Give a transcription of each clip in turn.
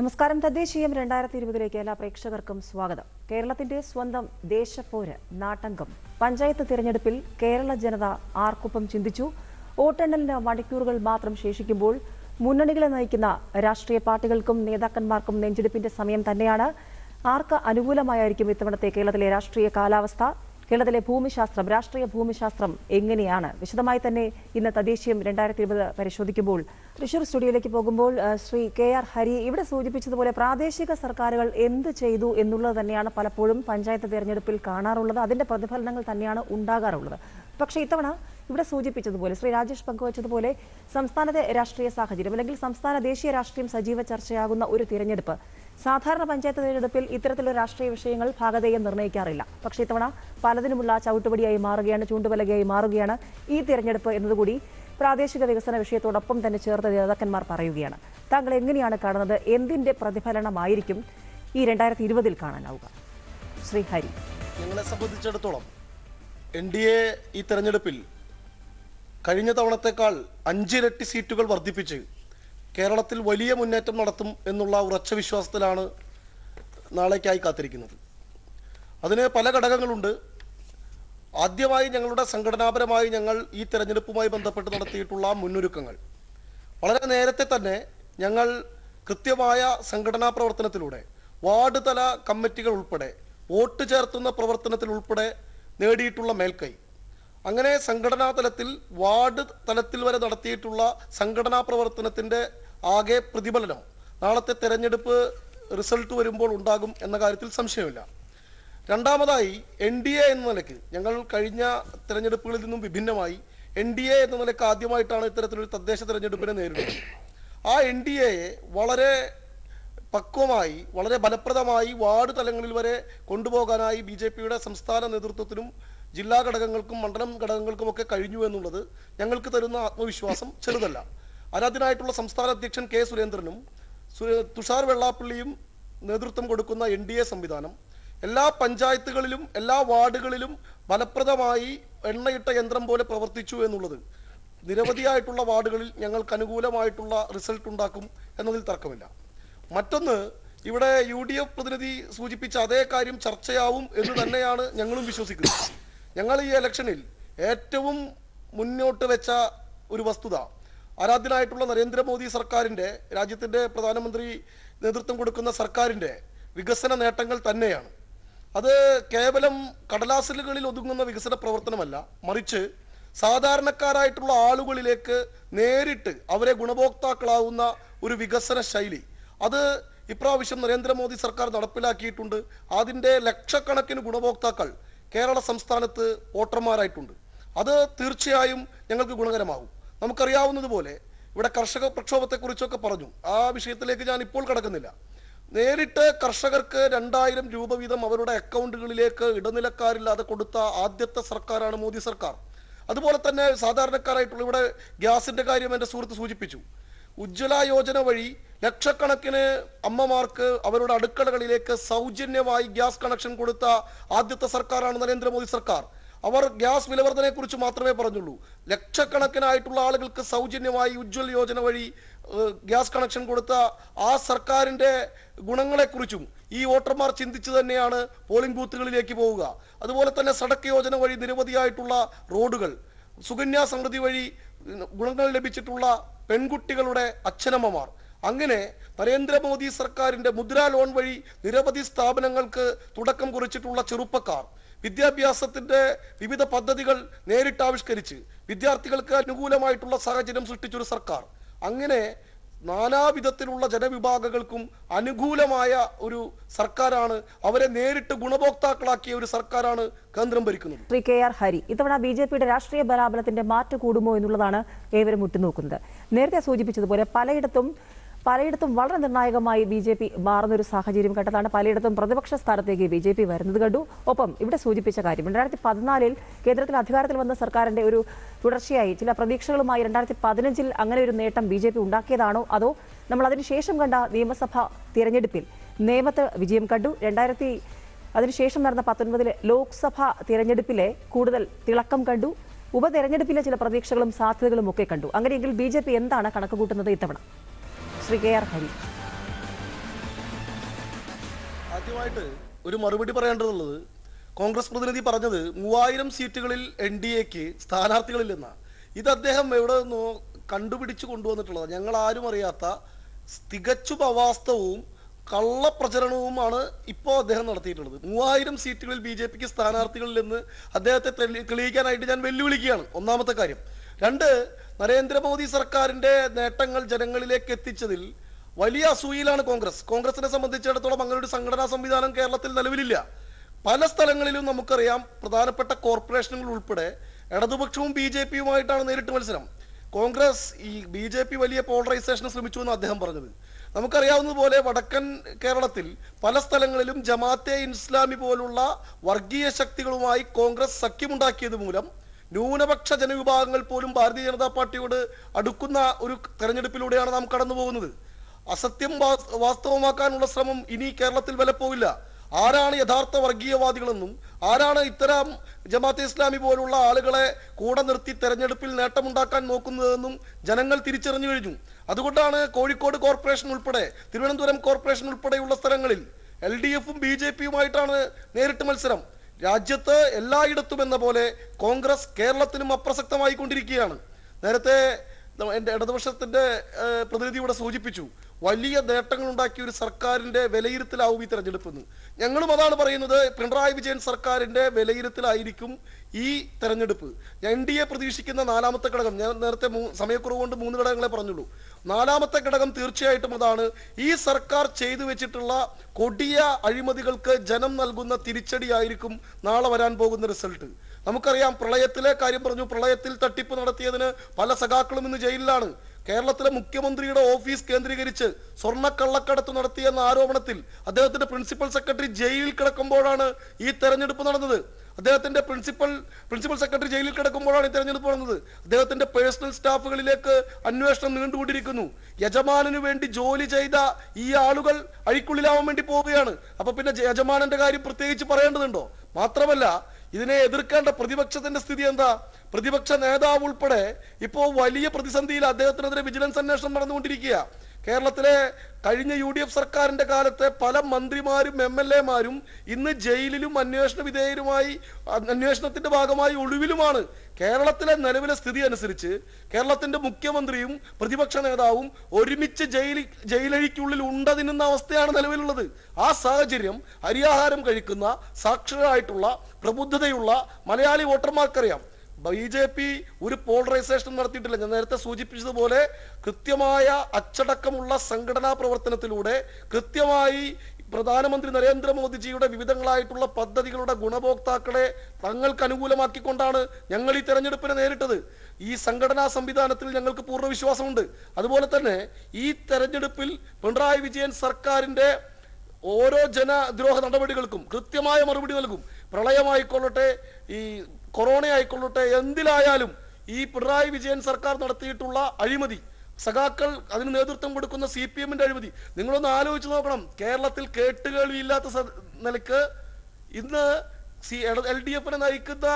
നമസ്കാരം തദ്ദേശീയം രണ്ടായിരത്തി ഇരുപതിലേക്ക് എല്ലാ പ്രേക്ഷകർക്കും സ്വാഗതം കേരളത്തിന്റെ സ്വന്തം ദേശപ്പോര് നാട്ടംഗം പഞ്ചായത്ത് തിരഞ്ഞെടുപ്പിൽ കേരള ജനത ആർക്കൊപ്പം ചിന്തിച്ചു വോട്ടെണ്ണലിന് മണിക്കൂറുകൾ മാത്രം ശേഷിക്കുമ്പോൾ മുന്നണികളെ നയിക്കുന്ന രാഷ്ട്രീയ പാർട്ടികൾക്കും നേതാക്കന്മാർക്കും നെഞ്ചെടുപ്പിന്റെ സമയം തന്നെയാണ് ആർക്ക് അനുകൂലമായിരിക്കും ഇത്തവണത്തെ കേരളത്തിലെ രാഷ്ട്രീയ കാലാവസ്ഥ കേരളത്തിലെ ഭൂമിശാസ്ത്രം രാഷ്ട്രീയ ഭൂമിശാസ്ത്രം എങ്ങനെയാണ് വിശദമായി തന്നെ ഇന്ന് തദ്ദേശീയം രണ്ടായിരത്തി ഇരുപത് പരിശോധിക്കുമ്പോൾ തൃശൂർ സ്റ്റുഡിയോയിലേക്ക് പോകുമ്പോൾ ആ, ശ്രീ കെ ആർ ഹരി ഇവിടെ സൂചിപ്പിച്ചതുപോലെ പ്രാദേശിക സർക്കാരുകൾ എന്ത് ചെയ്തു എന്നുള്ളത് തന്നെയാണ് പലപ്പോഴും പഞ്ചായത്ത് തെരഞ്ഞെടുപ്പിൽ കാണാറുള്ളത് അതിന്റെ പ്രതിഫലനങ്ങൾ തന്നെയാണ് ഉണ്ടാകാറുള്ളത് പക്ഷേ ഇത്തവണ ഇവിടെ സൂചിപ്പിച്ചതുപോലെ ശ്രീ രാജേഷ് പങ്കുവച്ചതുപോലെ സംസ്ഥാനത്തെ രാഷ്ട്രീയ സാഹചര്യം അല്ലെങ്കിൽ സംസ്ഥാന ദേശീയ രാഷ്ട്രീയം സജീവ ചർച്ചയാകുന്ന ഒരു തിരഞ്ഞെടുപ്പ് സാധാരണ പഞ്ചായത്ത് തിരഞ്ഞെടുപ്പിൽ ഇത്തരത്തിലുള്ള രാഷ്ട്രീയ വിഷയങ്ങൾ ഭാഗതേയം നിർണ്ണയിക്കാറില്ല പക്ഷേ ഇത്തവണ പലതിനുമുള്ള ചവിട്ടുപടിയായി മാറുകയാണ് ചൂണ്ടുപലകയായി മാറുകയാണ് ഈ തിരഞ്ഞെടുപ്പ് എന്നതുകൂടി പ്രാദേശിക വികസന വിഷയത്തോടൊപ്പം തന്നെ ചേർത്ത് നേതാക്കന്മാർ പറയുകയാണ് താങ്കൾ എങ്ങനെയാണ് കാണുന്നത് എന്തിന്റെ പ്രതിഫലനമായിരിക്കും ഈ രണ്ടായിരത്തി ഇരുപതിൽ കാണാനാവുക ശ്രീ ഹരി ഞങ്ങളെ സംബന്ധിച്ചിടത്തോളം എൻ ഡി എ ഈ തെരഞ്ഞെടുപ്പിൽ കഴിഞ്ഞ തവണത്തേക്കാൾ അഞ്ചിരട്ടി സീറ്റുകൾ വർദ്ധിപ്പിച്ച് കേരളത്തിൽ വലിയ മുന്നേറ്റം നടത്തും എന്നുള്ള ഉറച്ച വിശ്വാസത്തിലാണ് നാളേക്കായി കാത്തിരിക്കുന്നത് അതിന് പല ഘടകങ്ങളുണ്ട് ആദ്യമായി ഞങ്ങളുടെ സംഘടനാപരമായി ഞങ്ങൾ ഈ തെരഞ്ഞെടുപ്പുമായി ബന്ധപ്പെട്ട് നടത്തിയിട്ടുള്ള മുന്നൊരുക്കങ്ങൾ വളരെ നേരത്തെ തന്നെ ഞങ്ങൾ കൃത്യമായ സംഘടനാ പ്രവർത്തനത്തിലൂടെ വാർഡ് തല കമ്മിറ്റികൾ ഉൾപ്പെടെ വോട്ട് ചേർത്തുന്ന പ്രവർത്തനത്തിൽ ഉൾപ്പെടെ നേടിയിട്ടുള്ള മേൽക്കൈ അങ്ങനെ സംഘടനാ തലത്തിൽ വാർഡ് തലത്തിൽ വരെ നടത്തിയിട്ടുള്ള സംഘടനാ പ്രവർത്തനത്തിന്റെ ആകെ പ്രതിഫലനം നാളത്തെ തെരഞ്ഞെടുപ്പ് റിസൾട്ട് വരുമ്പോൾ ഉണ്ടാകും എന്ന കാര്യത്തിൽ സംശയമില്ല രണ്ടാമതായി എൻ ഡി എ എന്ന നിലയ്ക്ക് ഞങ്ങൾ കഴിഞ്ഞ തെരഞ്ഞെടുപ്പുകളിൽ നിന്നും വിഭിന്നമായി എൻ ഡി എ എന്ന നിലയ്ക്ക് ആദ്യമായിട്ടാണ് ഇത്തരത്തിലൊരു തദ്ദേശ തെരഞ്ഞെടുപ്പിനെ നേരിടുന്നത് ആ എൻ ഡി എയെ വളരെ പക്വമായി വളരെ ഫലപ്രദമായി വാർഡ് തലങ്ങളിൽ വരെ കൊണ്ടുപോകാനായി ബി ജെ പിയുടെ സംസ്ഥാന നേതൃത്വത്തിനും ജില്ലാ ഘടകങ്ങൾക്കും മണ്ഡലം ഘടകങ്ങൾക്കും ഒക്കെ കഴിഞ്ഞു എന്നുള്ളത് ഞങ്ങൾക്ക് തരുന്ന ആത്മവിശ്വാസം ചെറുതല്ല ആരാധ്യനായിട്ടുള്ള സംസ്ഥാന അധ്യക്ഷൻ കെ സുരേന്ദ്രനും സു- തുഷാർ വെള്ളാപ്പള്ളിയും നേതൃത്വം കൊടുക്കുന്ന എൻ ഡി എ സംവിധാനം എല്ലാ പഞ്ചായത്തുകളിലും എല്ലാ വാർഡുകളിലും ഫലപ്രദമായി എണ്ണയിട്ട യന്ത്രം പോലെ പ്രവർത്തിച്ചു എന്നുള്ളത് നിരവധിയായിട്ടുള്ള വാർഡുകളിൽ ഞങ്ങൾക്ക് അനുകൂലമായിട്ടുള്ള റിസൾട്ട് ഉണ്ടാക്കും എന്നതിൽ തർക്കമില്ല മറ്റൊന്ന് ഇവിടെ യു ഡി എഫ് പ്രതിനിധി സൂചിപ്പിച്ച അതേ കാര്യം ചർച്ചയാവും എന്ന് തന്നെയാണ് ഞങ്ങളും വിശ്വസിക്കുന്നത് ഞങ്ങൾ ഈ ഇലക്ഷനിൽ ഏറ്റവും മുന്നോട്ട് വെച്ച ഒരു വസ്തുത ആരാധ്യനായിട്ടുള്ള നരേന്ദ്രമോദി സർക്കാരിന്റെ രാജ്യത്തിന്റെ പ്രധാനമന്ത്രി നേതൃത്വം കൊടുക്കുന്ന സർക്കാരിന്റെ വികസന നേട്ടങ്ങൾ തന്നെയാണ് അത് കേവലം കടലാസലുകളിൽ ഒതുങ്ങുന്ന വികസന പ്രവർത്തനമല്ല മറിച്ച് സാധാരണക്കാരായിട്ടുള്ള ആളുകളിലേക്ക് നേരിട്ട് അവരെ ഗുണഭോക്താക്കളാവുന്ന ഒരു വികസന ശൈലി അത് ഇപ്രാവശ്യം നരേന്ദ്രമോദി സർക്കാർ നടപ്പിലാക്കിയിട്ടുണ്ട് അതിൻ്റെ ലക്ഷക്കണക്കിന് ഗുണഭോക്താക്കൾ കേരള സംസ്ഥാനത്ത് വോട്ടർമാരായിട്ടുണ്ട് അത് തീർച്ചയായും ഞങ്ങൾക്ക് ഗുണകരമാകും നമുക്കറിയാവുന്നതുപോലെ ഇവിടെ കർഷക പ്രക്ഷോഭത്തെക്കുറിച്ചൊക്കെ പറഞ്ഞു ആ വിഷയത്തിലേക്ക് ഞാൻ ഇപ്പോൾ കടക്കുന്നില്ല നേരിട്ട് കർഷകർക്ക് രണ്ടായിരം രൂപ വീതം അവരുടെ അക്കൗണ്ടുകളിലേക്ക് ഇടനിലക്കാരില്ലാതെ കൊടുത്ത ആദ്യത്തെ സർക്കാരാണ് മോദി സർക്കാർ അതുപോലെ തന്നെ സാധാരണക്കാരായിട്ടുള്ള ഇവിടെ ഗ്യാസിന്റെ കാര്യം എൻ്റെ സുഹൃത്ത് സൂചിപ്പിച്ചു ഉജ്ജ്വല യോജന വഴി ലക്ഷക്കണക്കിന് അമ്മമാർക്ക് അവരുടെ അടുക്കളകളിലേക്ക് സൗജന്യമായി ഗ്യാസ് കണക്ഷൻ കൊടുത്ത ആദ്യത്തെ സർക്കാരാണ് നരേന്ദ്രമോദി സർക്കാർ അവർ ഗ്യാസ് വിലവർധനയെ കുറിച്ച് മാത്രമേ പറഞ്ഞുള്ളൂ ലക്ഷക്കണക്കിനായിട്ടുള്ള ആളുകൾക്ക് സൗജന്യമായി ഉജ്ജ്വൽ യോജന വഴി ഏഹ്, ഗ്യാസ് കണക്ഷൻ കൊടുത്ത ആ സർക്കാരിന്റെ ഗുണങ്ങളെക്കുറിച്ചും ഈ വോട്ടർമാർ ചിന്തിച്ചു തന്നെയാണ് പോളിംഗ് ബൂത്തുകളിലേക്ക് പോവുക അതുപോലെ തന്നെ സടക്ക് യോജന വഴി നിരവധിയായിട്ടുള്ള റോഡുകൾ സുകന്യാ സമൃദ്ധി വഴി ഗുണങ്ങൾ ലഭിച്ചിട്ടുള്ള പെൺകുട്ടികളുടെ അച്ഛനമ്മമാർ അങ്ങനെ നരേന്ദ്രമോദി സർക്കാരിന്റെ മുദ്രാ ലോൺ വഴി നിരവധി സ്ഥാപനങ്ങൾക്ക് തുടക്കം കുറിച്ചിട്ടുള്ള ചെറുപ്പക്കാർ വിദ്യാഭ്യാസത്തിന്റെ വിവിധ പദ്ധതികൾ നേരിട്ടാവിഷ്കരിച്ച് വിദ്യാർത്ഥികൾക്ക് അനുകൂലമായിട്ടുള്ള സാഹചര്യം സൃഷ്ടിച്ചൊരു സർക്കാർ അങ്ങനെ നാനാവിധത്തിലുള്ള ജനവിഭാഗങ്ങൾക്കും അനുകൂലമായ ഒരു സർക്കാരാണ് അവരെ നേരിട്ട് ഗുണഭോക്താക്കളാക്കിയ ഒരു സർക്കാരാണ് കേന്ദ്രം ഭരിക്കുന്നത് ശ്രീ കെ ആർ ഹരി ഇത്തവണ ബി ജെ പിയുടെ രാഷ്ട്രീയ ബലാബലത്തിന്റെ മാറ്റ് കൂടുമോ എന്നുള്ളതാണ് ഏവരും ഉറ്റുനോക്കുന്നത് നേരത്തെ സൂചിപ്പിച്ചതുപോലെ പലയിടത്തും പലയിടത്തും വളരെ നിർണായകമായി ബി ജെ പി മാറുന്ന ഒരു സാഹചര്യം കണ്ടതാണ് പലയിടത്തും പ്രതിപക്ഷ സ്ഥാനത്തേക്ക് ബി ജെ പി വരുന്നത് കണ്ടു ഒപ്പം ഇവിടെ സൂചിപ്പിച്ച കാര്യം രണ്ടായിരത്തി പതിനാലിൽ കേന്ദ്രത്തിൽ അധികാരത്തിൽ വന്ന സർക്കാരിന്റെ ഒരു തുടർച്ചയായി ചില പ്രതീക്ഷകളുമായി രണ്ടായിരത്തി പതിനഞ്ചിൽ അങ്ങനെ ഒരു നേട്ടം ബി ജെ പി ഉണ്ടാക്കിയതാണോ അതോ നമ്മൾ അതിനുശേഷം കണ്ട നിയമസഭാ തിരഞ്ഞെടുപ്പിൽ നേമത്ത് വിജയം കണ്ടു രണ്ടായിരത്തി അതിനുശേഷം നടന്ന പത്തൊൻപതിലെ ലോക്സഭാ തിരഞ്ഞെടുപ്പിലെ കൂടുതൽ തിളക്കം കണ്ടു ഉപതെരഞ്ഞെടുപ്പിലെ ചില പ്രതീക്ഷകളും സാധ്യതകളും ഒക്കെ കണ്ടു അങ്ങനെയെങ്കിൽ ബി ജെ പി എന്താണ് കണക്ക് കൂട്ടുന്നത് ഇത്തവണ ശ്രീ കെ ആർ ഹരി ആദ്യമായിട്ട് ഒരു മറുപടി പറയേണ്ടതുള്ളത് കോൺഗ്രസ് പ്രതിനിധി പറഞ്ഞത് മൂവായിരം സീറ്റുകളിൽ എൻ ഡി എക്ക് സ്ഥാനാർത്ഥികളില്ലെന്ന ഇത് അദ്ദേഹം എവിടെ നിന്നോ കണ്ടുപിടിച്ചു കൊണ്ടുവന്നിട്ടുള്ളത് ഞങ്ങൾ ആരും അറിയാത്ത തികച്ചും അവാസ്തവവും കള്ളപ്രചരണവുമാണ് ഇപ്പോൾ അദ്ദേഹം നടത്തിയിട്ടുള്ളത് മൂവായിരം സീറ്റുകളിൽ ബി ജെ പിക്ക് സ്ഥാനാർത്ഥികളില്ലെന്ന് അദ്ദേഹത്തെ തെളി- തെളിയിക്കാനായിട്ട് ഞാൻ വെല്ലുവിളിക്കുകയാണ് ഒന്നാമത്തെ കാര്യം രണ്ട് നരേന്ദ്രമോദി സർക്കാരിന്റെ നേട്ടങ്ങൾ ജനങ്ങളിലേക്ക് എത്തിച്ചതിൽ വലിയ അസൂയയിലാണ് കോൺഗ്രസ് കോൺഗ്രസിനെ സംബന്ധിച്ചിടത്തോളം അങ്ങനെ ഒരു സംഘടനാ സംവിധാനം കേരളത്തിൽ നിലവിലില്ല പല സ്ഥലങ്ങളിലും നമുക്കറിയാം പ്രധാനപ്പെട്ട കോർപ്പറേഷനുകൾ ഉൾപ്പെടെ ഇടതുപക്ഷവും ബി ജെ പിയുമായിട്ടാണ് നേരിട്ട് മത്സരം കോൺഗ്രസ് ഈ ബി ജെ പി വലിയ പോളറൈസേഷന് ശ്രമിച്ചു എന്ന് അദ്ദേഹം പറഞ്ഞത് നമുക്കറിയാവുന്നതുപോലെ വടക്കൻ കേരളത്തിൽ പല സ്ഥലങ്ങളിലും ജമാഅത്തെ ഇസ്ലാമി പോലുള്ള വർഗീയ ശക്തികളുമായി കോൺഗ്രസ് സഖ്യമുണ്ടാക്കിയത് മൂലം ന്യൂനപക്ഷ ജനവിഭാഗങ്ങൾ പോലും ഭാരതീയ ജനതാ പാർട്ടിയോട് അടുക്കുന്ന ഒരു തെരഞ്ഞെടുപ്പിലൂടെയാണ് നാം കടന്നു പോകുന്നത് അസത്യം വാസ്- വാസ്തവമാക്കാനുള്ള ശ്രമം ഇനി കേരളത്തിൽ വിലപ്പോവില്ല ആരാണ് യഥാർത്ഥ വർഗീയവാദികളെന്നും ആരാണ് ഇത്തരം ജമാഅത്തെ ഇസ്ലാമി പോലുള്ള ആളുകളെ കൂടെ നിർത്തി തെരഞ്ഞെടുപ്പിൽ നേട്ടമുണ്ടാക്കാൻ നോക്കുന്നതെന്നും ജനങ്ങൾ തിരിച്ചറിഞ്ഞു കഴിഞ്ഞു അതുകൊണ്ടാണ് കോഴിക്കോട് കോർപ്പറേഷൻ ഉൾപ്പെടെ തിരുവനന്തപുരം കോർപ്പറേഷൻ ഉൾപ്പെടെയുള്ള സ്ഥലങ്ങളിൽ എൽ ഡി എഫും ബി ജെ പിയുമായിട്ടാണ് നേരിട്ട് മത്സരം രാജ്യത്ത് എല്ലായിടത്തും എന്ന പോലെ കോൺഗ്രസ് കേരളത്തിലും അപ്രസക്തമായി കൊണ്ടിരിക്കുകയാണ് നേരത്തെ ന- എൻ്റെ ഇടതുപക്ഷത്തിന്റെ ഏഹ്, പ്രതിനിധി ഇവിടെ സൂചിപ്പിച്ചു വലിയ നേട്ടങ്ങൾ ഉണ്ടാക്കിയ ഒരു സർക്കാരിന്റെ വിലയിരുത്തലാവും ഈ തെരഞ്ഞെടുപ്പെന്ന് ഞങ്ങളും അതാണ് പറയുന്നത് പിണറായി വിജയൻ സർക്കാരിന്റെ വിലയിരുത്തലായിരിക്കും ഈ തെരഞ്ഞെടുപ്പ് എൻ ഡി എ പ്രതീക്ഷിക്കുന്ന നാലാമത്തെ ഘടകം ഞാൻ നേരത്തെ മൂ- സമയക്കുറവ് കൊണ്ട് മൂന്ന് ഘടകങ്ങളെ പറഞ്ഞുള്ളൂ നാലാമത്തെ ഘടകം തീർച്ചയായിട്ടും അതാണ് ഈ സർക്കാർ ചെയ്തു വെച്ചിട്ടുള്ള കൊടിയ അഴിമതികൾക്ക് ജനം നൽകുന്ന തിരിച്ചടിയായിരിക്കും നാളെ വരാൻ പോകുന്ന റിസൾട്ട് നമുക്കറിയാം പ്രളയത്തിലെ കാര്യം പറഞ്ഞു പ്രളയത്തിൽ തട്ടിപ്പ് നടത്തിയതിന് പല സഖാക്കളും ഇന്ന് ജയിലിലാണ് കേരളത്തിലെ മുഖ്യമന്ത്രിയുടെ ഓഫീസ് കേന്ദ്രീകരിച്ച് സ്വർണ്ണക്കള്ളക്കടത്ത് നടത്തിയെന്ന ആരോപണത്തിൽ അദ്ദേഹത്തിന്റെ പ്രിൻസിപ്പൽ സെക്രട്ടറി ജയിലിൽ കിടക്കുമ്പോഴാണ് ഈ തെരഞ്ഞെടുപ്പ് നടന്നത് അദ്ദേഹത്തിന്റെ പ്രിൻസിപ്പൽ പ്രിൻസിപ്പൽ സെക്രട്ടറി ജയിലിൽ കിടക്കുമ്പോഴാണ് ഈ തെരഞ്ഞെടുപ്പ് നടന്നത് അദ്ദേഹത്തിന്റെ പേഴ്സണൽ സ്റ്റാഫുകളിലേക്ക് അന്വേഷണം നീണ്ടുകൊണ്ടിരിക്കുന്നു യജമാനു വേണ്ടി ജോലി ചെയ്ത ഈ ആളുകൾ അഴിക്കുള്ളിലാവാൻ വേണ്ടി പോവുകയാണ് അപ്പൊ പിന്നെ ജ- യജമാനന്റെ കാര്യം പ്രത്യേകിച്ച് പറയേണ്ടതുണ്ടോ മാത്രമല്ല ഇതിനെ എതിർക്കേണ്ട പ്രതിപക്ഷത്തിന്റെ സ്ഥിതി എന്താ പ്രതിപക്ഷ നേതാവ് ഉൾപ്പെടെ ഇപ്പോ വലിയ പ്രതിസന്ധിയിൽ അദ്ദേഹത്തിനെതിരെ വിജിലൻസ് അന്വേഷണം നടന്നുകൊണ്ടിരിക്കുക കേരളത്തിലെ കഴിഞ്ഞ യു ഡി എഫ് സർക്കാരിന്റെ കാലത്തെ പല മന്ത്രിമാരും എം എൽ എമാരും ഇന്ന് ജയിലിലും അന്വേഷണ വിധേയരുമായി അ- അന്വേഷണത്തിന്റെ ഭാഗമായി ഒളിവിലുമാണ് കേരളത്തിലെ നിലവിലെ സ്ഥിതി അനുസരിച്ച് കേരളത്തിന്റെ മുഖ്യമന്ത്രിയും പ്രതിപക്ഷ നേതാവും ഒരുമിച്ച് ജയിൽ ജയിലഴിക്കുള്ളിൽ ഉണ്ടതിനുന്ന അവസ്ഥയാണ് നിലവിലുള്ളത് ആ സാഹചര്യം അരിയാഹാരം കഴിക്കുന്ന സാക്ഷരരായിട്ടുള്ള പ്രബുദ്ധതയുള്ള മലയാളി വോട്ടർമാർക്കറിയാം ബി ജെ പി ഒരു പോളറൈസേഷൻ നടത്തിയിട്ടില്ല ഞാൻ നേരത്തെ സൂചിപ്പിച്ചതുപോലെ കൃത്യമായ അച്ചടക്കമുള്ള സംഘടനാ പ്രവർത്തനത്തിലൂടെ കൃത്യമായി പ്രധാനമന്ത്രി നരേന്ദ്രമോദിജിയുടെ വിവിധങ്ങളായിട്ടുള്ള പദ്ധതികളുടെ ഗുണഭോക്താക്കളെ തങ്ങൾക്ക് അനുകൂലമാക്കിക്കൊണ്ടാണ് ഞങ്ങൾ ഈ തെരഞ്ഞെടുപ്പിനെ നേരിട്ടത് ഈ സംഘടനാ സംവിധാനത്തിൽ ഞങ്ങൾക്ക് പൂർണ്ണ വിശ്വാസമുണ്ട് അതുപോലെ തന്നെ ഈ തെരഞ്ഞെടുപ്പിൽ പിണറായി വിജയൻ സർക്കാരിന്റെ ഓരോ ജനദ്രോഹ നടപടികൾക്കും കൃത്യമായ മറുപടി നൽകും പ്രളയമായിക്കൊള്ളട്ടെ ഈ കൊറോണ ആയിക്കൊള്ളട്ടെ എന്തിലായാലും ഈ പിണറായി വിജയൻ സർക്കാർ നടത്തിയിട്ടുള്ള അഴിമതി സഖാക്കൾ അതിന് നേതൃത്വം കൊടുക്കുന്ന സി പി എമ്മിന്റെ അഴിമതി നിങ്ങളൊന്ന് ആലോചിച്ച് നോക്കണം കേരളത്തിൽ കേട്ടുകേൾവിയില്ലാത്ത സ- നിലക്ക് ഇന്ന് സി എൽ ഡി എഫിനെ നയിക്കുന്ന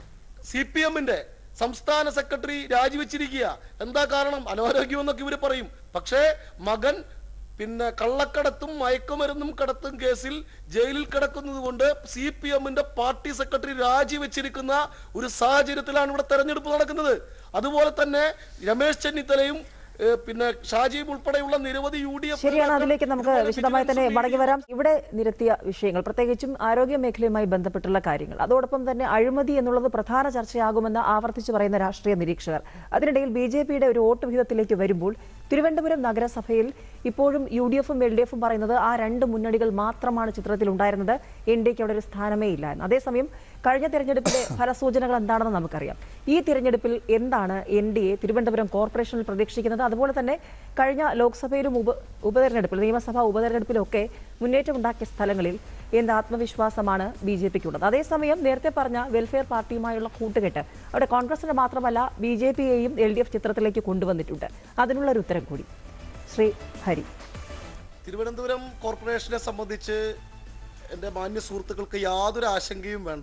സി പി എമ്മിന്റെ സംസ്ഥാന സെക്രട്ടറി രാജിവെച്ചിരിക്കുക എന്താ കാരണം അനാരോഗ്യം എന്നൊക്കെ ഇവര് പറയും പക്ഷേ മകൻ പിന്നെ കള്ളക്കടത്തും മയക്കുമരുന്നും കടത്തും കേസിൽ ജയിലിൽ കിടക്കുന്നത് കൊണ്ട് സി പി എമ്മിന്റെ പാർട്ടി സെക്രട്ടറി രാജിവെച്ചിരിക്കുന്ന ഒരു സാഹചര്യത്തിലാണ് ഇവിടെ തെരഞ്ഞെടുപ്പ് നടക്കുന്നത് അതുപോലെ തന്നെ രമേശ് ചെന്നിത്തലയും ഏഹ്, പിന്നെ ഷാജിയും ഉൾപ്പെടെയുള്ള നിരവധി യു ഡി എഫ് ശരിയാണ് അതിലേക്ക് നമുക്ക് വിശദമായി തന്നെ മടങ്ങി വരാം ഇവിടെ നിരത്തിയ വിഷയങ്ങൾ പ്രത്യേകിച്ചും ആരോഗ്യ മേഖലയുമായി ബന്ധപ്പെട്ടുള്ള കാര്യങ്ങൾ അതോടൊപ്പം തന്നെ അഴിമതി എന്നുള്ളത് പ്രധാന ചർച്ചയാകുമെന്ന് ആവർത്തിച്ചു പറയുന്ന രാഷ്ട്രീയ നിരീക്ഷകർ അതിനിടയിൽ ബി ജെ പിയുടെ ഒരു വോട്ട് വിഹിതത്തിലേക്ക് വരുമ്പോൾ തിരുവനന്തപുരം നഗരസഭയിൽ ഇപ്പോഴും യു ഡി എഫും എൽ ഡി എഫും പറയുന്നത് ആ രണ്ട് മുന്നണികൾ മാത്രമാണ് ചിത്രത്തിൽ ഉണ്ടായിരുന്നത് എൻ ഡി എക്ക് അവിടെ ഒരു സ്ഥാനമേ ഇല്ല എന്ന് അതേസമയം കഴിഞ്ഞ തെരഞ്ഞെടുപ്പിലെ ഫലസൂചനകൾ എന്താണെന്ന് നമുക്കറിയാം ഈ തിരഞ്ഞെടുപ്പിൽ എന്താണ് എൻ ഡി എ തിരുവനന്തപുരം കോർപ്പറേഷനിൽ പ്രതീക്ഷിക്കുന്നത് അതുപോലെ തന്നെ കഴിഞ്ഞ ലോക്സഭയിലും ഉപ ഉപതെരഞ്ഞെടുപ്പിൽ നിയമസഭാ ഉപതെരഞ്ഞെടുപ്പിലൊക്കെ മുന്നേറ്റമുണ്ടാക്കിയ സ്ഥലങ്ങളിൽ എന്ത് ആത്മവിശ്വാസമാണ് ബി ജെ പിക്കുള്ളത് അതേസമയം നേരത്തെ പറഞ്ഞ വെൽഫെയർ പാർട്ടിയുമായുള്ള കൂട്ടുകെട്ട് അവിടെ കോൺഗ്രസിന് മാത്രമല്ല ബി ജെ പിയെയും എൽ ഡി എഫ് ചിത്രത്തിലേക്ക് കൊണ്ടുവന്നിട്ടുണ്ട് അതിനുള്ള ഒരു ഉത്തരം കൂടി ശ്രീ ഹരി തിരുവനന്തപുരം കോർപ്പറേഷനെ സംബന്ധിച്ച് എൻ്റെ മാന്യ സുഹൃത്തുക്കൾക്ക് യാതൊരു ആശങ്കയും വേണ്ട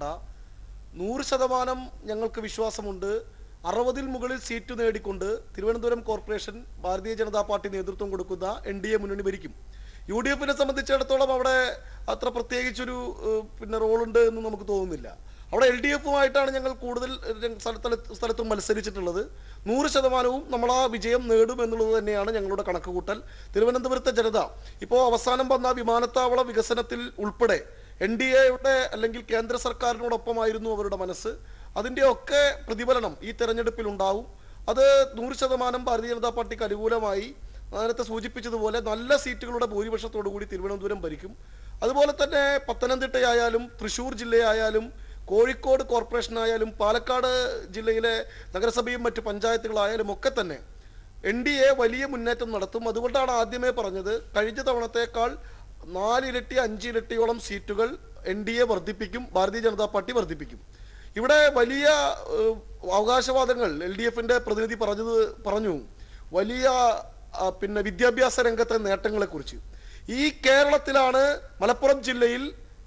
നൂറ് ശതമാനം ഞങ്ങൾക്ക് വിശ്വാസമുണ്ട് അറുപതിൽ മുകളിൽ സീറ്റ് നേടിക്കൊണ്ട് തിരുവനന്തപുരം കോർപ്പറേഷൻ ഭാരതീയ ജനതാ പാർട്ടി നേതൃത്വം കൊടുക്കുന്ന എൻ ഡി എ മുന്നണി ഭരിക്കും യു ഡി എഫിനെ സംബന്ധിച്ചിടത്തോളം അവിടെ അത്ര പ്രത്യേകിച്ചൊരു ഏഹ്, പിന്നെ റോളുണ്ട് എന്ന് നമുക്ക് തോന്നുന്നില്ല അവിടെ എൽ ഡി എഫുമായിട്ടാണ് ഞങ്ങൾ കൂടുതൽ രംഗ- സ്ഥലത്ത് സ്ഥലത്തും മത്സരിച്ചിട്ടുള്ളത് നൂറ് ശതമാനവും നമ്മൾ ആ വിജയം നേടും എന്നുള്ളത് തന്നെയാണ് ഞങ്ങളുടെ കണക്കുകൂട്ടൽ തിരുവനന്തപുരത്തെ ജനത ഇപ്പോൾ അവസാനം വന്ന വിമാനത്താവള വികസനത്തിൽ ഉൾപ്പെടെ എൻ ഡി എയുടെ അല്ലെങ്കിൽ കേന്ദ്ര സർക്കാരിനോടൊപ്പമായിരുന്നു അവരുടെ മനസ്സ് അതിൻ്റെയൊക്കെ പ്രതിഫലനം ഈ തെരഞ്ഞെടുപ്പിൽ ഉണ്ടാവും അത് നൂറ് ശതമാനം ഭാരതീയ ജനതാ പാർട്ടിക്ക് അനുകൂലമായി നേരത്തെ സൂചിപ്പിച്ചതുപോലെ നല്ല സീറ്റുകളുടെ ഭൂരിപക്ഷത്തോടു കൂടി തിരുവനന്തപുരം ഭരിക്കും അതുപോലെ തന്നെ പത്തനംതിട്ടയായാലും തൃശ്ശൂർ ജില്ലയായാലും കോഴിക്കോട് കോർപ്പറേഷനായാലും പാലക്കാട് ജില്ലയിലെ നഗരസഭയും മറ്റ് പഞ്ചായത്തുകളായാലും ഒക്കെ തന്നെ എൻ ഡി എ വലിയ മുന്നേറ്റം നടത്തും അതുകൊണ്ടാണ് ആദ്യമേ പറഞ്ഞത് കഴിഞ്ഞ തവണത്തേക്കാൾ നാലിരട്ടി അഞ്ചിരട്ടിയോളം സീറ്റുകൾ എൻ ഡി എ വർദ്ധിപ്പിക്കും ഭാരതീയ ജനതാ പാർട്ടി വർദ്ധിപ്പിക്കും ഇവിടെ വലിയ ഏഹ്, അവകാശവാദങ്ങൾ എൽ ഡി എഫിന്റെ പ്രതിനിധി പറഞ്ഞത് പറഞ്ഞു വലിയ ആ, പിന്നെ വിദ്യാഭ്യാസ രംഗത്തെ നേട്ടങ്ങളെ കുറിച്ച് ഈ കേരളത്തിലാണ് മലപ്പുറം ജില്ലയിൽ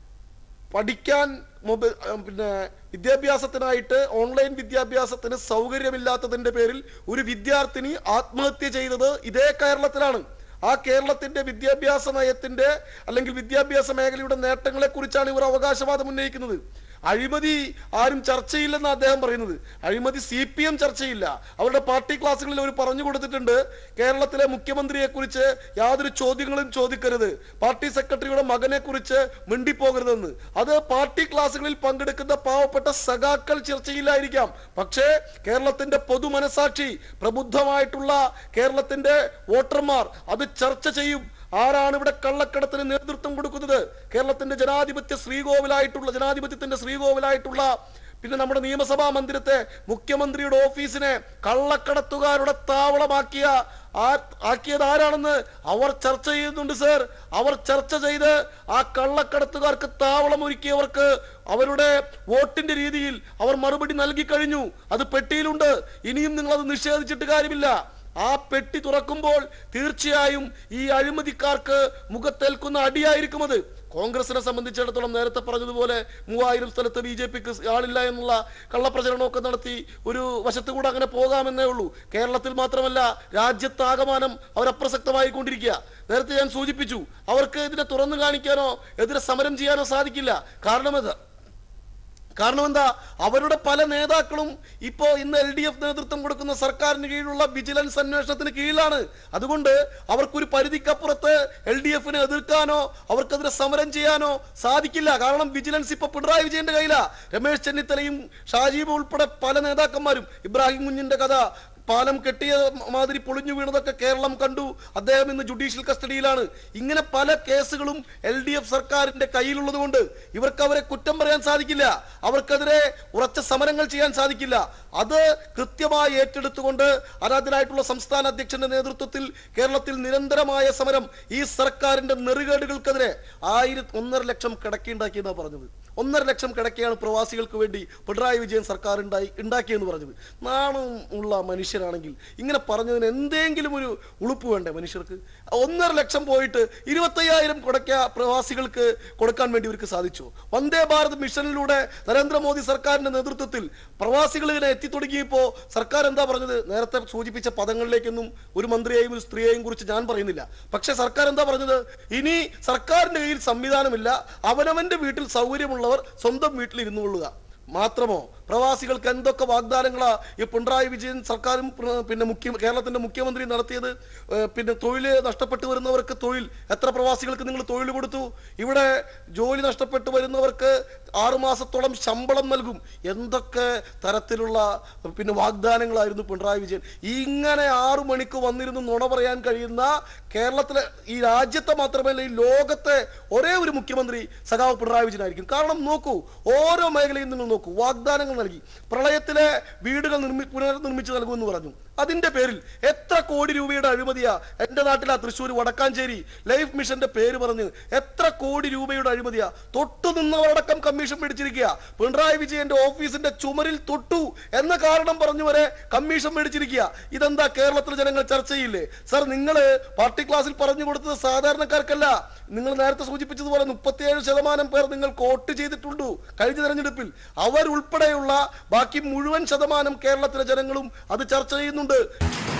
പഠിക്കാൻ മൊബൈൽ പിന്നെ വിദ്യാഭ്യാസത്തിനായിട്ട് ഓൺലൈൻ വിദ്യാഭ്യാസത്തിന് സൗകര്യമില്ലാത്തതിന്റെ പേരിൽ ഒരു വിദ്യാർത്ഥിനി ആത്മഹത്യ ചെയ്തത് ഇതേ കേരളത്തിലാണ് ആ കേരളത്തിന്റെ വിദ്യാഭ്യാസ നയത്തിന്റെ അല്ലെങ്കിൽ വിദ്യാഭ്യാസ മേഖലയുടെ നേട്ടങ്ങളെ കുറിച്ചാണ് ഇവർ അവകാശവാദം ഉന്നയിക്കുന്നത് അഴിമതി ആരും ചർച്ചയില്ലെന്ന് അദ്ദേഹം പറയുന്നത് അഴിമതി സി പി എം ചർച്ചയില്ല അവരുടെ പാർട്ടി ക്ലാസ്സുകളിൽ അവർ പറഞ്ഞു കൊടുത്തിട്ടുണ്ട് കേരളത്തിലെ മുഖ്യമന്ത്രിയെ കുറിച്ച് യാതൊരു ചോദ്യങ്ങളും ചോദിക്കരുത് പാർട്ടി സെക്രട്ടറിയുടെ മകനെ കുറിച്ച് മിണ്ടിപ്പോകരുതെന്ന് അത് പാർട്ടി ക്ലാസ്സുകളിൽ പങ്കെടുക്കുന്ന പാവപ്പെട്ട സഖാക്കൾ ചർച്ചയില്ലായിരിക്കാം പക്ഷേ കേരളത്തിന്റെ പൊതുമനസാക്ഷി പ്രബുദ്ധമായിട്ടുള്ള കേരളത്തിന്റെ വോട്ടർമാർ അത് ചർച്ച ചെയ്യും ആരാണ് ഇവിടെ കള്ളക്കടത്തിന് നേതൃത്വം കൊടുക്കുന്നത് കേരളത്തിന്റെ ജനാധിപത്യ ശ്രീകോവിലായിട്ടുള്ള ജനാധിപത്യത്തിന്റെ ശ്രീകോവിലായിട്ടുള്ള പിന്നെ നമ്മുടെ നിയമസഭാ മന്ദിരത്തെ മുഖ്യമന്ത്രിയുടെ ഓഫീസിനെ കള്ളക്കടത്തുകാരുടെ താവളമാക്കിയ ആ- ആക്കിയത് ആരാണെന്ന് അവർ ചർച്ച ചെയ്യുന്നുണ്ട് സർ അവർ ചർച്ച ചെയ്ത് ആ കള്ളക്കടത്തുകാർക്ക് താവളം ഒരുക്കിയവർക്ക് അവരുടെ വോട്ടിന്റെ രീതിയിൽ അവർ മറുപടി നൽകി കഴിഞ്ഞു അത് പെട്ടിയിലുണ്ട് ഇനിയും നിങ്ങൾ അത് നിഷേധിച്ചിട്ട് കാര്യമില്ല ആ പെട്ടി തുറക്കുമ്പോൾ തീർച്ചയായും ഈ അഴിമതിക്കാർക്ക് മുഖത്തേൽക്കുന്ന അടിയായിരിക്കും അത് കോൺഗ്രസിനെ സംബന്ധിച്ചിടത്തോളം നേരത്തെ പറഞ്ഞതുപോലെ മൂവായിരം സ്ഥലത്ത് ബി ജെ പിക്ക് ആളില്ല എന്നുള്ള കള്ളപ്രചരണമൊക്കെ നടത്തി ഒരു വശത്തു കൂടെ അങ്ങനെ പോകാമെന്നേ ഉള്ളൂ കേരളത്തിൽ മാത്രമല്ല രാജ്യത്താകമാനം അവരപ്രസക്തമായി കൊണ്ടിരിക്കുക നേരത്തെ ഞാൻ സൂചിപ്പിച്ചു അവർക്ക് ഇതിനെ തുറന്നു കാണിക്കാനോ എതിരെ സമരം ചെയ്യാനോ സാധിക്കില്ല കാരണം ഇത് കാരണം എന്താ അവരുടെ പല നേതാക്കളും ഇപ്പോ ഇന്ന് എൽ ഡി എഫ് നേതൃത്വം കൊടുക്കുന്ന സർക്കാരിന് കീഴിലുള്ള വിജിലൻസ് അന്വേഷണത്തിന് കീഴിലാണ് അതുകൊണ്ട് അവർക്കൊരു പരിധിക്കപ്പുറത്ത് എൽ ഡി എഫിനെ എതിർക്കാനോ അവർക്കെതിരെ സമരം ചെയ്യാനോ സാധിക്കില്ല കാരണം വിജിലൻസ് ഇപ്പൊ പിണറായി വിജയന്റെ കയ്യിലാ രമേശ് ചെന്നിത്തലയും ഷാജീബ് ഉൾപ്പെടെ പല നേതാക്കന്മാരും ഇബ്രാഹിം കുഞ്ഞിന്റെ കഥ പാലം കെട്ടിയ മാതിരി പൊളിഞ്ഞു വീണതൊക്കെ കേരളം കണ്ടു അദ്ദേഹം ഇന്ന് ജുഡീഷ്യൽ കസ്റ്റഡിയിലാണ് ഇങ്ങനെ പല കേസുകളും എൽ ഡി എഫ് സർക്കാരിന്റെ കയ്യിലുള്ളത് കൊണ്ട് ഇവർക്ക് അവരെ കുറ്റം പറയാൻ സാധിക്കില്ല അവർക്കെതിരെ ഉറച്ച സമരങ്ങൾ ചെയ്യാൻ സാധിക്കില്ല അത് കൃത്യമായി ഏറ്റെടുത്തുകൊണ്ട് അനാഥനായിട്ടുള്ള സംസ്ഥാന അധ്യക്ഷന്റെ നേതൃത്വത്തിൽ കേരളത്തിൽ നിരന്തരമായ സമരം ഈ സർക്കാരിന്റെ നെറുകേടുകൾക്കെതിരെ ആയിരത്തി ഒന്നര ലക്ഷം കിടക്കിയുണ്ടാക്കിയെന്നാണ് പറഞ്ഞത് ഒന്നര ലക്ഷം കിടക്കയാണ് പ്രവാസികൾക്ക് വേണ്ടി പിണറായി വിജയൻ സർക്കാർ ഉണ്ടായി ഉണ്ടാക്കിയെന്ന് പറഞ്ഞത് നാണം ഉള്ള മനുഷ്യരാണെങ്കിൽ ഇങ്ങനെ പറഞ്ഞതിന് എന്തെങ്കിലും ഒരു ഉളുപ്പ് വേണ്ടേ മനുഷ്യർക്ക് ഒന്നര ലക്ഷം പോയിട്ട് ഇരുപത്തയ്യായിരം കൊടക്ക പ്രവാസികൾക്ക് കൊടുക്കാൻ വേണ്ടി ഇവർക്ക് സാധിച്ചു വന്ദേ ഭാരത് മിഷനിലൂടെ നരേന്ദ്രമോദി സർക്കാരിന്റെ നേതൃത്വത്തിൽ പ്രവാസികൾ ഇങ്ങനെ എത്തിത്തുടങ്ങിയപ്പോ സർക്കാർ എന്താ പറഞ്ഞത് നേരത്തെ സൂചിപ്പിച്ച പദങ്ങളിലേക്കൊന്നും ഒരു മന്ത്രിയെയും ഒരു സ്ത്രീയെയും കുറിച്ച് ഞാൻ പറയുന്നില്ല പക്ഷെ സർക്കാർ എന്താ പറഞ്ഞത് ഇനി സർക്കാരിന്റെ കയ്യിൽ സംവിധാനമില്ല അവനവന്റെ വീട്ടിൽ സൗകര്യമുള്ളവർ സ്വന്തം വീട്ടിൽ ഇരുന്നു കൊള്ളുക മാത്രമോ പ്രവാസികൾക്ക് എന്തൊക്കെ വാഗ്ദാനങ്ങളാ ഈ പിണറായി വിജയൻ സർക്കാരും പ്ര- പിന്നെ മുഖ്യ കേരളത്തിന്റെ മുഖ്യമന്ത്രി നടത്തിയത് ഏഹ് പിന്നെ തൊഴിൽ നഷ്ടപ്പെട്ടു വരുന്നവർക്ക് തൊഴിൽ എത്ര പ്രവാസികൾക്ക് നിങ്ങൾ തൊഴിൽ കൊടുത്തു ഇവിടെ ജോലി നഷ്ടപ്പെട്ടു വരുന്നവർക്ക് ആറുമാസത്തോളം ശമ്പളം നൽകും എന്തൊക്കെ തരത്തിലുള്ള പിന്നെ വാഗ്ദാനങ്ങളായിരുന്നു പിണറായി വിജയൻ ഇങ്ങനെ ആറു മണിക്ക് വന്നിരുന്ന് നുണ പറയാൻ കഴിയുന്ന കേരളത്തിലെ ഈ രാജ്യത്തെ മാത്രമല്ല ഈ ലോകത്തെ ഒരേ ഒരു മുഖ്യമന്ത്രി സഖാവ് പിണറായി വിജയനായിരിക്കും കാരണം നോക്കൂ ഓരോ മേഖലയും നിങ്ങൾ നോക്കൂ വാഗ്ദാനങ്ങൾ നൽകി പ്രളയത്തിലെ വീടുകൾ നിർമ്മി പുനർനിർമ്മിച്ച് നൽകുമെന്ന് പറഞ്ഞു അതിന്റെ പേരിൽ എത്ര കോടി രൂപയുടെ അഴിമതിയാ എന്റെ നാട്ടിലാ തൃശ്ശൂർ വടക്കാഞ്ചേരി ലൈഫ് മിഷന്റെ പേര് പറഞ്ഞ് എത്ര കോടി രൂപയുടെ അഴിമതിയാ തൊട്ടു നിന്നവരടക്കം കമ്മീഷൻ പിടിച്ചിരിക്കുക പിണറായി വിജയന്റെ ഓഫീസിന്റെ ചുമരിൽ തൊട്ടു എന്ന കാരണം പറഞ്ഞു വരെ കമ്മീഷൻ മേടിച്ചിരിക്കുക ഇതെന്താ കേരളത്തിലെ ജനങ്ങൾ ചർച്ച ചെയ്യില്ലേ സർ നിങ്ങൾ പാർട്ടി ക്ലാസ്സിൽ പറഞ്ഞു കൊടുത്തത് സാധാരണക്കാർക്കല്ല നിങ്ങൾ നേരത്തെ സൂചിപ്പിച്ചതുപോലെ മുപ്പത്തിയേഴ് ശതമാനം പേർ നിങ്ങൾ വോട്ട് ചെയ്തിട്ടുണ്ടു കഴിഞ്ഞ തെരഞ്ഞെടുപ്പിൽ അവരുൾപ്പെടെയുള്ള ബാക്കി മുഴുവൻ ശതമാനം കേരളത്തിലെ ജനങ്ങളും അത് ചർച്ച ചെയ്യുന്നുണ്ട്